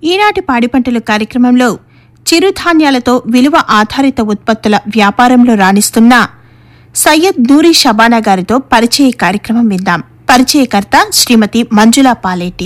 ఈనాటి పాడి పంటల కార్యక్రమంలో చిరుధాన్యాలతో విలువ ఆధారిత ఉత్పత్తుల వ్యాపారంలో రాణిస్తున్న సయ్యద్ నూరి షబానా గారితో పరిచయ కార్యక్రమం విందాం పరిచయకర్త శ్రీమతి మంజులా పాలేటి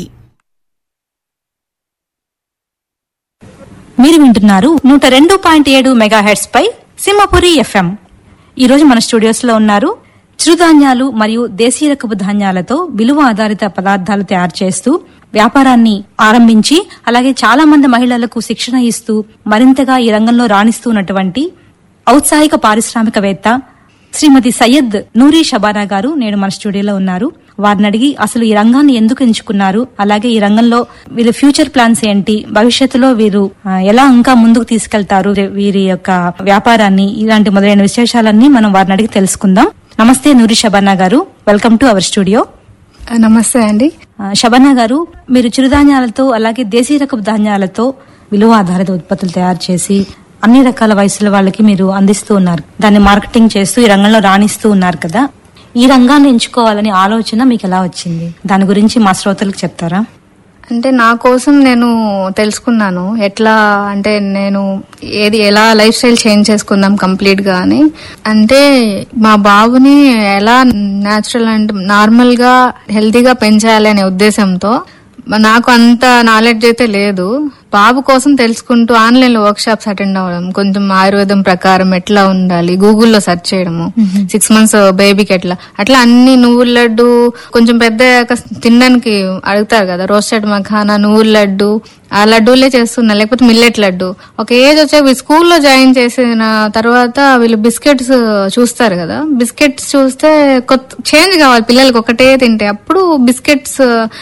మీరు వింటున్నారు నూట రెండు పాయింట్ ఏడు మెగాహెడ్స్ పై సింహపురి ఎఫ్ఎం ఈ రోజు మన స్టూడియోస్ లో ఉన్నారు చిరుధాన్యాలు మరియు దేశీయ రకపు ధాన్యాలతో విలువ ఆధారిత పదార్థాలు తయారు చేస్తూ వ్యాపారాన్ని ఆరంభించి అలాగే చాలా మంది మహిళలకు శిక్షణ ఇస్తూ మరింతగా ఈ రంగంలో రాణిస్తూ ఉన్నటువంటి ఔత్సాహిక పారిశ్రామికవేత్త శ్రీమతి సయ్యద్ నూరి షబానా గారు నేడు మన స్టూడియోలో ఉన్నారు వారిని అడిగి అసలు ఈ రంగాన్ని ఎందుకు ఎంచుకున్నారు అలాగే ఈ రంగంలో వీరి ఫ్యూచర్ ప్లాన్స్ ఏంటి భవిష్యత్తులో వీరు ఆ, ఎలా ఇంకా ముందుకు తీసుకెళ్తారు వీరి యొక్క వ్యాపారాన్ని ఇలాంటి మొదలైన విశేషాలన్నీ మనం వారిని అడిగి తెలుసుకుందాం నమస్తే నూరి షబానా గారు వెల్కమ్ టు అవర్ స్టూడియో నమస్తే అండి ఆ, షబానా గారు మీరు చిరుధాన్యాలతో అలాగే దేశీయ రకపు ధాన్యాలతో విలువ ఆధారిత ఉత్పత్తులు తయారు చేసి అన్ని రకాల వయసుల వాళ్ళకి మీరు అందిస్తూ ఉన్నారు దాన్ని మార్కెటింగ్ చేస్తూ ఈ రంగంలో రాణిస్తూ ఉన్నారు కదా ఈ రంగాన్ని ఎంచుకోవాలని ఆలోచన మీకు ఎలా వచ్చింది దాని గురించి మా శ్రోతలకు చెప్తారా అంటే నా కోసం నేను తెలుసుకున్నాను ఎట్లా అంటే నేను ఏది ఎలా లైఫ్ స్టైల్ చేంజ్ చేసుకుందాం కంప్లీట్ గా అని అంటే మా బాబుని ఎలా న్యాచురల్ అండ్ నార్మల్ గా హెల్తీగా పెంచాలి అనే ఉద్దేశంతో నాకు అంత నాలెడ్జ్ అయితే లేదు బాబు కోసం తెలుసుకుంటూ ఆన్లైన్ లో వర్క్ షాప్స్ అటెండ్ అవ్వడం కొంచెం ఆయుర్వేదం ప్రకారం ఎట్లా ఉండాలి గూగుల్లో సెర్చ్ చేయడము సిక్స్ మంత్స్ బేబీకి ఎట్లా అట్లా అన్ని నువ్వుల లడ్డు కొంచెం పెద్ద అయ్యాక తినడానికి అడుగుతారు కదా రోస్టెడ్ మఖానా నువ్వుల లడ్డు ఆ లడ్డూలే చేస్తున్నా లేకపోతే మిల్లెట్ లడ్డు ఒక ఏజ్ వచ్చాక వీళ్ళు స్కూల్లో జాయిన్ చేసిన తర్వాత వీళ్ళు బిస్కెట్స్ చూస్తారు కదా బిస్కెట్స్ చూస్తే కొత్త చేంజ్ కావాలి పిల్లలకి ఒకటే తింటే అప్పుడు బిస్కెట్స్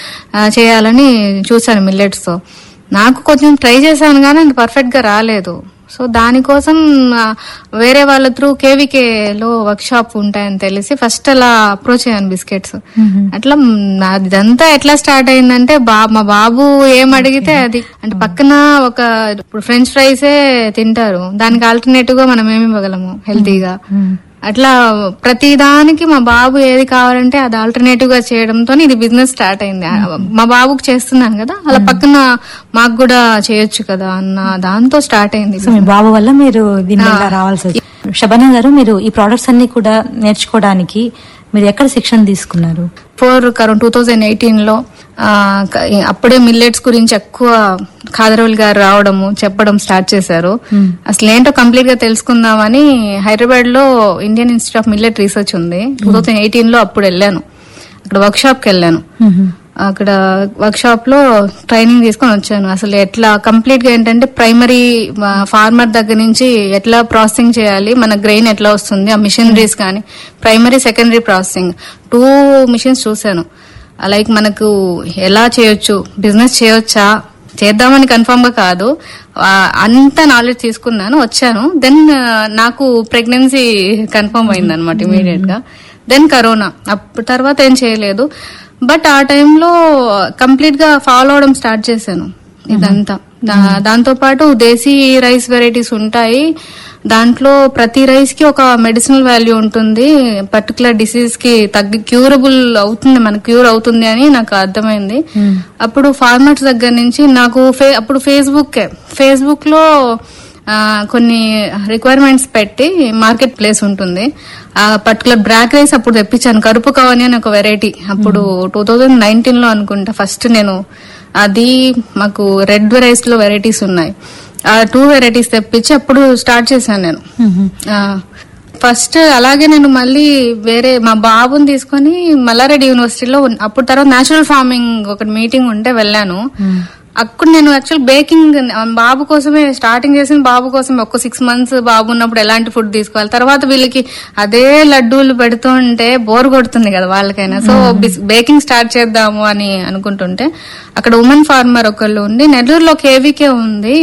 చేయాలని చూశాను మిల్లెట్స్ తో నాకు కొంచెం ట్రై చేశాను కానీ అది పర్ఫెక్ట్ గా రాలేదు సో దానికోసం ఆ, వేరే వాళ్ళ త్రూ కేవీకే లో వర్క్ షాప్ ఉంటాయని తెలిసి ఫస్ట్ అలా అప్రోచ్ అయ్యాను బిస్కెట్స్ అట్లా మ్, నాది ఇదంతా ఎట్లా స్టార్ట్ అయిందంటే బా మా బాబు ఏం అడిగితే అది అంటే పక్కన ఒక ఇప్పుడు ఫ్రెంచ్ ఫ్రైసే తింటారు దానికి ఆల్టర్నేటివ్ గా మనం ఏమి ఇవ్వగలము హెల్తీగా అట్లా ప్రతి దానికి మా బాబు ఏది కావాలంటే అది ఆల్టర్నేటివ్ గా చేయడంతో ఇది బిజినెస్ స్టార్ట్ అయింది మా బాబుకి చేస్తున్నాను కదా అలా పక్కన మాకు కూడా చేయొచ్చు కదా అన్న దాంతో స్టార్ట్ అయింది సో మీ బాబు వల్ల మీరు దీని మీద రావాల్సి వచ్చింది షబానా గారు మీరు ఈ ప్రోడక్ట్స్ అన్ని కూడా నేర్చుకోవడానికి మీరు ఎక్కడ శిక్షణ తీసుకున్నారు for corona two thousand eighteen లో ఆ, క- అప్పుడే మిల్లెట్స్ గురించి ఎక్కువ ఖాదరవుల్ గారు రావడము చెప్పడం స్టార్ట్ చేశారు అసలు ఏంటో కంప్లీట్ గా తెలుసుకుందామని హైదరాబాద్ లో Indian institute of millet research ఉంది టూ థౌజండ్ ఎయిటీన్ లో అప్పుడు వెళ్ళాను అక్కడ వర్క్ షాప్ కి వెళ్ళాను అక్కడ వర్క్ షాప్ లో ట్రైనింగ్ తీసుకొని వచ్చాను అసలు ఎట్లా కంప్లీట్ గా ఏంటంటే ప్రైమరీ ఫార్మర్ దగ్గర నుంచి ఎట్లా ప్రాసెసింగ్ చేయాలి మన గ్రెయిన్ ఎట్లా వస్తుంది ఆ మిషనరీస్ కానీ primary secondary processing two machines చూశాను లైక్ మనకు ఎలా చేయొచ్చు బిజినెస్ చేయొచ్చా చేద్దామని కన్ఫర్మ్ గా కాదు ఆ, అంత నాలెడ్జ్ తీసుకున్నాను వచ్చాను దెన్ నాకు ప్రెగ్నెన్సీ కన్ఫర్మ్ అయింది అనమాట ఇమీడియట్ గా దెన్ కరోనా అప్పుడు తర్వాత ఏం చేయలేదు బట్ ఆ టైంలో కంప్లీట్ గా ఫాలో అవడం స్టార్ట్ చేశాను ఇదంతా దా- దాంతో పాటు దేశీ రైస్ వెరైటీస్ ఉంటాయి దాంట్లో ప్రతి రైస్ కి ఒక మెడిసినల్ వాల్యూ ఉంటుంది పర్టికులర్ డిసీజ్ కి తగ్గి క్యూరబుల్ అవుతుంది మన క్యూర్ అవుతుంది అని నాకు అర్థమైంది అప్పుడు ఫార్మర్స్ దగ్గర నుంచి నాకు ఫే- అప్పుడు ఫేస్బుక్ ఫేస్బుక్ లో ఆ, కొన్ని రిక్వైర్మెంట్స్ పెట్టి మార్కెట్ ప్లేస్ ఉంటుంది ఆ పర్టికులర్ బ్రాక్ రైస్ అప్పుడు తెప్పించాను కరుపు కవని అని ఒక వెరైటీ అప్పుడు టూ థౌజండ్ నైన్టీన్ లో అనుకుంటా ఫస్ట్ నేను అది మాకు రెడ్ రైస్ లో వెరైటీస్ ఉన్నాయి ఆ టూ వెరైటీస్ తెప్పించి అప్పుడు స్టార్ట్ చేశాను నేను ఆ, ఫస్ట్ అలాగే నేను మళ్ళీ వేరే మా బాబుని తీసుకొని మల్లారెడ్డి యూనివర్సిటీలో ఉన్న- అప్పుడు తర్వాత నేచురల్ ఫార్మింగ్ ఒక మీటింగ్ ఉంటే వెళ్ళాను అక్కడ నేను యాక్చువల్ బేకింగ్ బాబు కోసమే స్టార్టింగ్ చేసిన బాబు కోసం ఒక సిక్స్ మంత్స్ బాబు ఉన్నప్పుడు ఎలాంటి ఫుడ్ తీసుకోవాలి తర్వాత వీళ్ళకి అదే లడ్డూలు పెడుతుంటే బోర్ కొడుతుంది కదా వాళ్ళకైనా సో బేకింగ్ స్టార్ట్ చేద్దాము అని అనుకుంటుంటే అక్కడ ఉమెన్ ఫార్మర్ ఒకళ్ళు ఉండి నెల్లూరులో కేవీకే ఉంది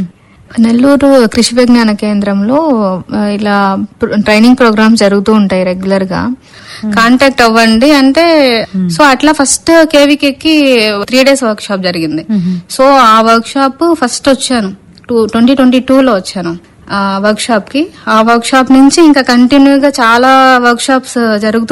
నెల్లూరు కృషి విజ్ఞాన కేంద్రంలో ఆ, ఇలా ప్ర- ట్రైనింగ్ ప్రోగ్రామ్స్ జరుగుతూ ఉంటాయి రెగ్యులర్ గా కాంటాక్ట్ అవ్వండి అంటే సో అట్లా ఫస్ట్ కేవీకి త్రీ డేస్ వర్క్ షాప్ జరిగింది సో ఆ వర్క్ షాప్ ఫస్ట్ వచ్చాను టూ ట్వంటీ ట్వంటీ టూ లో వచ్చాను ఆ వర్క్ షాప్ కి ఆ వర్క్ షాప్ నుంచి ఇంకా కంటిన్యూగా చాలా వర్క్ షాప్స్ జరుగుతూ